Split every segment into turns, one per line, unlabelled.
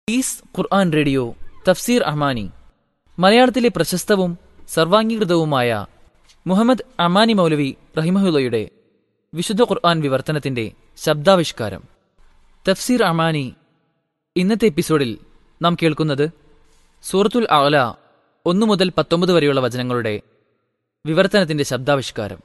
is Quran radio തഫ്സീർ അഹ്മാനി മലയാളത്തിലെ പ്രശസ്തവും സർവാംഗീകൃതവുമായ മുഹമ്മദ് അമാനി മൗലവി റഹിമഹുല്ലയുടെ വിശുദ്ധ ഖുർആൻ വിവർത്തനത്തിന്റെ ശബ്ദാവിഷ്കാരം തഫ്സീർ അമാനി ഇന്നത്തെ എപ്പിസോഡിൽ നാം കേൾക്കുന്നത് സൂറത്തുൽ അഅല ഒന്നു മുതൽ പത്തൊമ്പത് വരെയുള്ള വചനങ്ങളുടെ വിവർത്തനത്തിന്റെ ശബ്ദാവിഷ്കാരം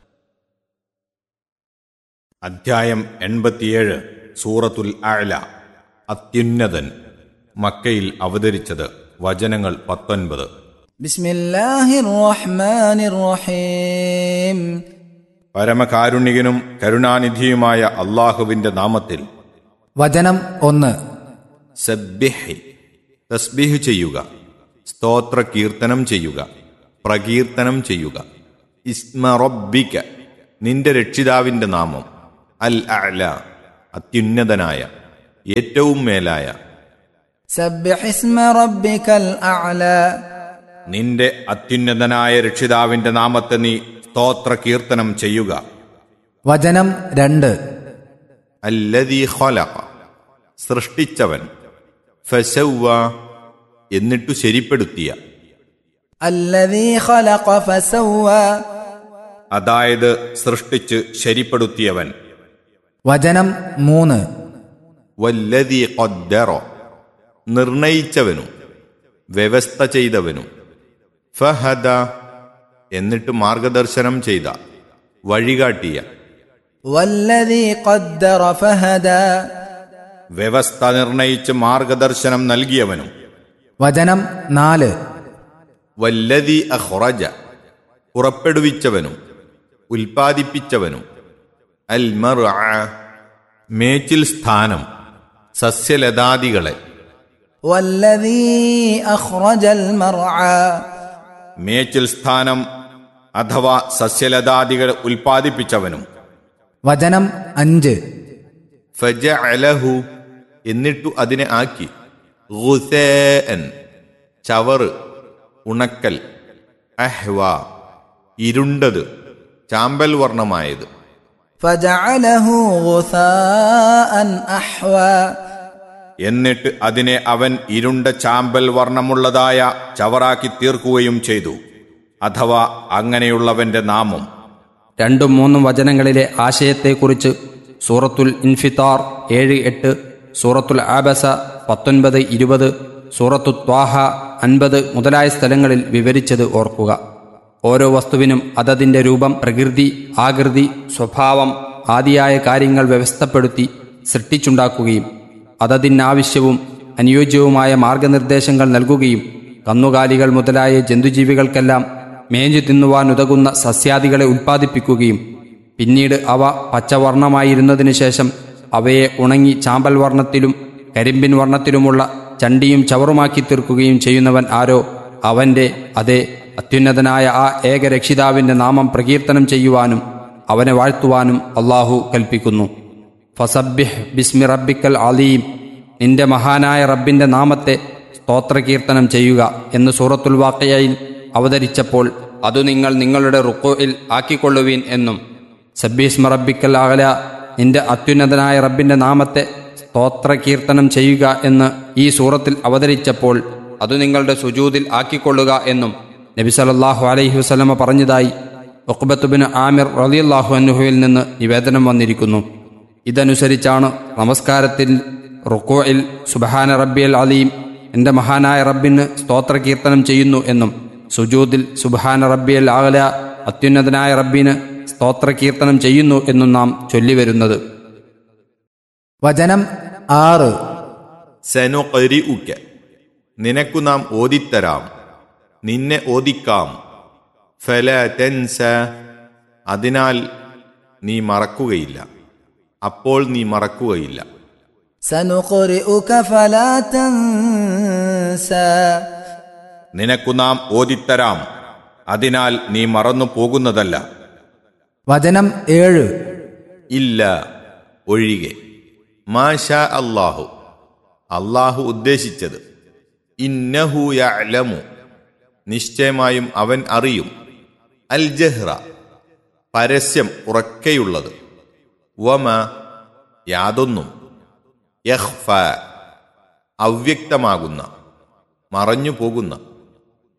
അധ്യായം എൺപത്തിയേഴ് സൂറത്തുൽ അഅല അത്യുന്നതൻ മക്കയിൽ അവതരിച്ചത് വചനങ്ങൾ പത്തൊൻപത്
بسم الله الرحمن الرحيم
പരമകാരുണികനും കരുണാനിധിയുമായ അള്ളാഹുവിന്റെ നാമത്തിൽ
വചനം ഒന്ന്
സബ്ബിഹി തസ്ബിഹ് ചെയ്യുക സ്തോത്ര കീർത്തനം ചെയ്യുക പ്രകീർത്തനം ചെയ്യുക ഇസ്മ റബ്ബിക നിന്റെ രക്ഷിതാവിന്റെ നാമം അൽ അഅല അത്യുന്നതനായ ഏറ്റവും മേലായ
سبح اسم ربك الأعلى
നിന്റെ അത്യുന്നതനായ രക്ഷിതാവിന്റെ നാമത്തെ നീ സ്തോത്ര കീർത്തനം ചെയ്യുക
വചനം രണ്ട്
അല്ലദീ ഖലഖ സൃഷ്ടിച്ചവൻ ഫസവ്വ എന്നിട്ടു ശരിപ്പെടുത്തിയ
الذي خلق فسوى
അതായത് സൃഷ്ടിച്ച് ശരിപ്പെടുത്തിയവൻ
വചനം മൂന്ന്
വല്ലതീ ഖദ്ദറ നിർണയിച്ചവനും വ്യവസ്ഥ ചെയ്തവനും ഫഹദ എന്നിട്ട് മാർഗദർശനം ചെയ്ത വഴികാട്ടിയ
والذي قدر فهدى
വ്യവസ്ഥ നിർണയിച്ച് മാർഗദർശനം നൽകിയവനും
വചനം നാല്
വല്ലതി അഹ്റജ പുറപ്പെടുവിച്ചവനും ഉൽപ്പാദിപ്പിച്ചവനും അൽ മർ മേച്ചിൽ സ്ഥാനം സസ്യലതാദികളെ
والذي أخرج المرعى
മേച്ചിൽ സ്ഥാനം അഥവാ സസ്യലതാദികൾ ഉൽപ്പാദിപ്പിച്ചവനും
വചനം അഞ്ച്
ഫജ അലഹു എന്നിട്ടു അതിനെ ആക്കി ഗുസേൻ ചവറ് ഉണക്കൽ അഹ്വ ഇരുണ്ടത് ചാമ്പൽ വർണ്ണമായത്
فجعله غثاء أحوى
എന്നിട്ട് അതിനെ അവൻ ഇരുണ്ട ചാമ്പൽ വർണ്ണമുള്ളതായ ചവറാക്കി തീർക്കുകയും ചെയ്തു അഥവാ അങ്ങനെയുള്ളവന്റെ നാമം
രണ്ടും മൂന്നും വചനങ്ങളിലെ ആശയത്തെക്കുറിച്ച് സൂറത്തുൽ ഇൻഫിത്താർ ഏഴ് എട്ട് സൂറത്തുൽ ആബസ പത്തൊൻപത് ഇരുപത് സൂറത്തു ത്വാഹ അൻപത് മുതലായ സ്ഥലങ്ങളിൽ വിവരിച്ചത് ഓർക്കുക ഓരോ വസ്തുവിനും അതതിൻ്റെ രൂപം പ്രകൃതി ആകൃതി സ്വഭാവം ആദിയായ കാര്യങ്ങൾ വ്യവസ്ഥപ്പെടുത്തി സൃഷ്ടിച്ചുണ്ടാക്കുകയും അതതിനാവശ്യവും അനുയോജ്യവുമായ മാർഗനിർദ്ദേശങ്ങൾ നൽകുകയും കന്നുകാലികൾ മുതലായ ജന്തുജീവികൾക്കെല്ലാം മേഞ്ഞു തിന്നുവാൻ ഉതകുന്ന സസ്യാദികളെ ഉൽപ്പാദിപ്പിക്കുകയും പിന്നീട് അവ പച്ചവർണ്ണമായിരുന്നതിനു ശേഷം അവയെ ഉണങ്ങി ചാമ്പൽ വർണ്ണത്തിലും കരിമ്പിൻ വർണ്ണത്തിലുമുള്ള ചണ്ടിയും ചവറുമാക്കി തീർക്കുകയും ചെയ്യുന്നവൻ ആരോ അവന്റെ അതേ അത്യുന്നതനായ ആ ഏകരക്ഷിതാവിന്റെ നാമം പ്രകീർത്തനം ചെയ്യുവാനും അവനെ വാഴ്ത്തുവാനും അള്ളാഹു കൽപ്പിക്കുന്നു ഫസബ്ബിഹ് ബിസ്മി റബ്ബിക്കൽ അലീം നിന്റെ മഹാനായ റബ്ബിന്റെ നാമത്തെ സ്തോത്രകീർത്തനം ചെയ്യുക എന്ന് സൂറത്തുൽ വാക്കയയിൽ അവതരിച്ചപ്പോൾ അതു നിങ്ങൾ നിങ്ങളുടെ റുക്കോയിൽ ആക്കിക്കൊള്ളുവീൻ എന്നും സബ്ബീസ്മ റബ്ബിക്കൽ അകല നിന്റെ അത്യുന്നതനായ റബ്ബിന്റെ നാമത്തെ സ്തോത്രകീർത്തനം ചെയ്യുക എന്ന് ഈ സൂറത്തിൽ അവതരിച്ചപ്പോൾ അതു നിങ്ങളുടെ സുജൂതിൽ ആക്കിക്കൊള്ളുക എന്നും നബി സല്ലല്ലാഹു അലൈഹി വസല്ലമ പറഞ്ഞതായി ഒക്ബത്തുബിന് ആമിർ റളിയല്ലാഹു അൻഹുവിൽ നിന്ന് നിവേദനം വന്നിരിക്കുന്നു ഇതനുസരിച്ചാണ് നമസ്കാരത്തിൽ റുക്കോയിൽ സുബഹാന റബ്ബിയൽ അലീം എൻ്റെ മഹാനായ റബ്ബിന് സ്തോത്രകീർത്തനം ചെയ്യുന്നു എന്നും സുജൂദിൽ സുബഹാന റബ്ബിയൽ ആകല അത്യുന്നതനായ റബ്ബിന് സ്തോത്രകീർത്തനം ചെയ്യുന്നു എന്നും നാം ചൊല്ലിവരുന്നത്
വചനം ആറ്
സെനുകരി ഉക്ക നിനക്കു നാം ഓതിത്തരാം നിന്നെ ഓദിക്കാം ഫല തെൻസ അതിനാൽ നീ മറക്കുകയില്ല അപ്പോൾ നീ മറക്കുകയില്ല
سنقرئك فلا تنسى
നിനക്കു നാം ഓതിത്തരാം അതിനാൽ നീ മറന്നു പോകുന്നതല്ല
വചനം ഏഴ്
ഇല്ല ഒഴികെ മാഷ അല്ലാഹു അള്ളാഹു ഉദ്ദേശിച്ചത് ഇന്നഹു യഅലമു നിശ്ചയമായും അവൻ അറിയും അൽ ജഹ്റ പരസ്യം ഉറക്കെയുള്ളത് വമ യാതൊന്നും യഹ്ഫ അവ്യക്തമാകുന്ന മറഞ്ഞു പോകുന്ന